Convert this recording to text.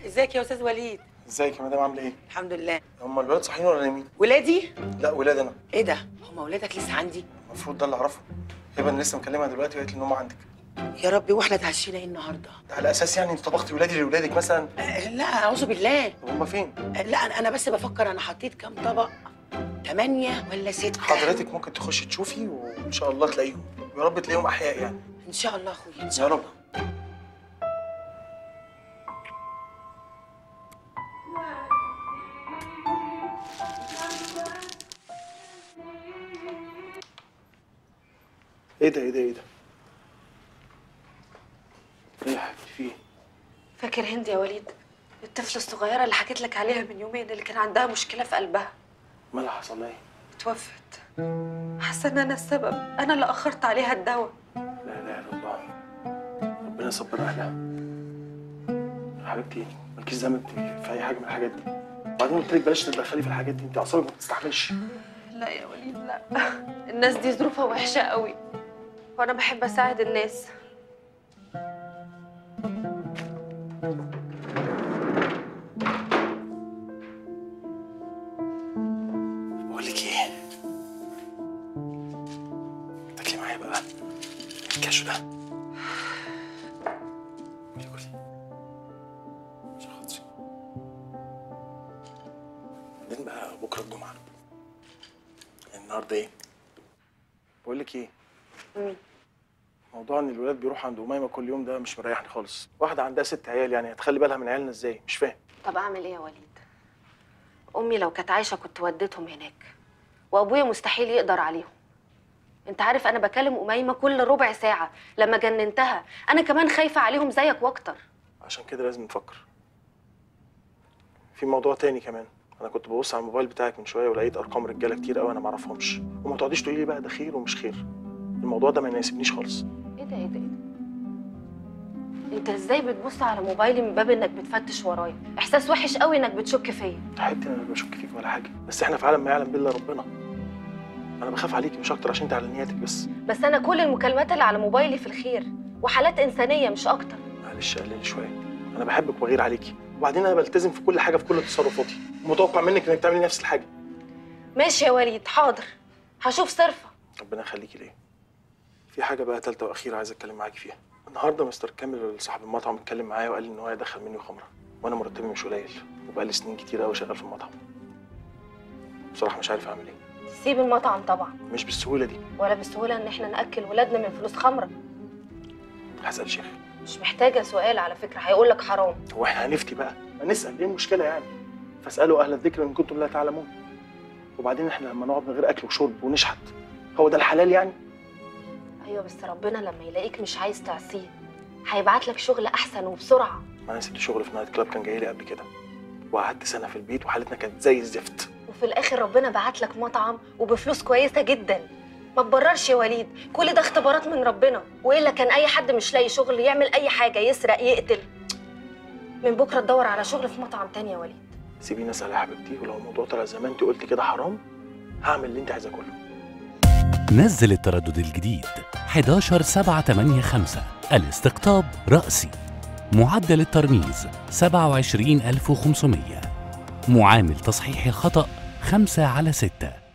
ازيك يا استاذ وليد ازيك يا مدام عامله ايه؟ الحمد لله هم الولاد صاحيين ولا نايمين؟ ولادي لا ولاد انا ايه ده هما ولادك لسه عندي المفروض ده اللي اعرفه هبه انا لسه مكلمها دلوقتي وقالت لي ان هم عندك يا ربي واحنا اتعشينا ايه النهارده ده على اساس يعني انت طبختي ولادي لاولادك مثلا آه، لا اعوذ بالله طب هم فين؟ آه، لا انا أنا بس بفكر انا حطيت كام طبق ثمانية ولا ستة حضرتك ممكن تخشي تشوفي وان شاء الله تلاقيهم يا رب تلاقيهم احياء يعني ان شاء الله اخويا ان يا شاء رب الله ايه ده ايه ده ايه ده؟ ايه يا حبيبتي في ايه؟ فاكر هند يا وليد الطفلة الصغيرة اللي حكيت لك عليها من يومين اللي كان عندها مشكلة في قلبها مالها حصل لها ايه؟ توفت حاسة ان انا السبب انا اللي اخرت عليها الدواء لا اله الا الله ربنا يصبر اهلها يا حبيبتي مالكيش ذنب في اي حاجه من الحاجات دي وبعدين قلت لك بلاش تتدخلي في الحاجات دي انت اعصابك ما بتستحملش لا يا وليد لا الناس دي ظروفها وحشة قوي وانا بحب اساعد الناس بقول لك ايه تاكلي معايا بقى الكاشو ده كلي كلي عشان خاطري بعدين بقى بكره الجمعه النهارده ايه بقول لك ايه موضوع ان الولاد بيروحوا عند اميمه كل يوم ده مش مريحني خالص واحده عندها ست عيال يعني هتخلي بالها من عيالنا ازاي مش فاهم طب اعمل ايه يا وليد امي لو كانت عايشة كنت وديتهم هناك وابويا مستحيل يقدر عليهم انت عارف انا بكلم اميمه كل ربع ساعه لما جننتها انا كمان خايفه عليهم زيك واكتر عشان كده لازم نفكر في موضوع تاني كمان انا كنت ببص على الموبايل بتاعك من شويه ولقيت ارقام رجاله كتير قوي انا ما اعرفهمش وما تقعديش تقولي لي بقى ده خير ومش خير الموضوع ده ما يناسبنيش خالص ايه ده ايه ده ايه ده انت ازاي بتبص على موبايلي من باب انك بتفتش ورايا احساس وحش قوي انك بتشك فيا يا حبيبتي انا مش بشك فيك ولا حاجه بس احنا في عالم ما يعلم بالله ربنا انا بخاف عليكي مش اكتر عشان انت على نياتك بس بس انا كل المكالمات اللي على موبايلي في الخير وحالات انسانيه مش اكتر معلش قللي شويه انا بحبك وبغير عليكي وبعدين انا بلتزم في كل حاجه في كل تصرفاتي ومتوقع منك انك تعملي نفس الحاجه ماشي يا وليد حاضر هشوف صرفه ربنا يخليكي ليا في حاجه بقى ثالثه واخيره عايز اتكلم معاكي فيها النهارده مستر كامل صاحب المطعم اتكلم معايا وقال لي ان هو هيدخل مني خمره وانا مرتبي مش قليل وبقالي سنين كتير قوي شغال في المطعم بصراحه مش عارف اعمل ايه تسيب المطعم طبعا مش بالسهوله دي ولا بالسهوله ان احنا ناكل ولادنا من فلوس خمره هسال شيخ مش محتاجه سؤال على فكره هيقول لك حرام هو احنا هنفتي بقى ما نسال ايه المشكله يعني فاسالوا اهل الذكر ان كنتم لا تعلمون وبعدين احنا لما نقعد من غير اكل وشرب ونشحت هو ده الحلال يعني ايوه بس ربنا لما يلاقيك مش عايز تعصيه هيبعت لك شغل احسن وبسرعه ما انا سبت شغل في نايت كلاب كان جاي لي قبل كده وقعدت سنه في البيت وحالتنا كانت زي الزفت وفي الاخر ربنا بعت لك مطعم وبفلوس كويسه جدا ما تبررش يا وليد كل ده اختبارات من ربنا والا كان اي حد مش لاقي شغل يعمل اي حاجه يسرق يقتل من بكره تدور على شغل في مطعم تاني يا وليد سيبيني اسال يا حبيبتي ولو الموضوع طلع زي ما انت قلت كده حرام هعمل اللي انت عايزاه كله نزل التردد الجديد 11 7 8 5 الاستقطاب رأسي معدل الترميز 27500 معامل تصحيح الخطأ 5 على 6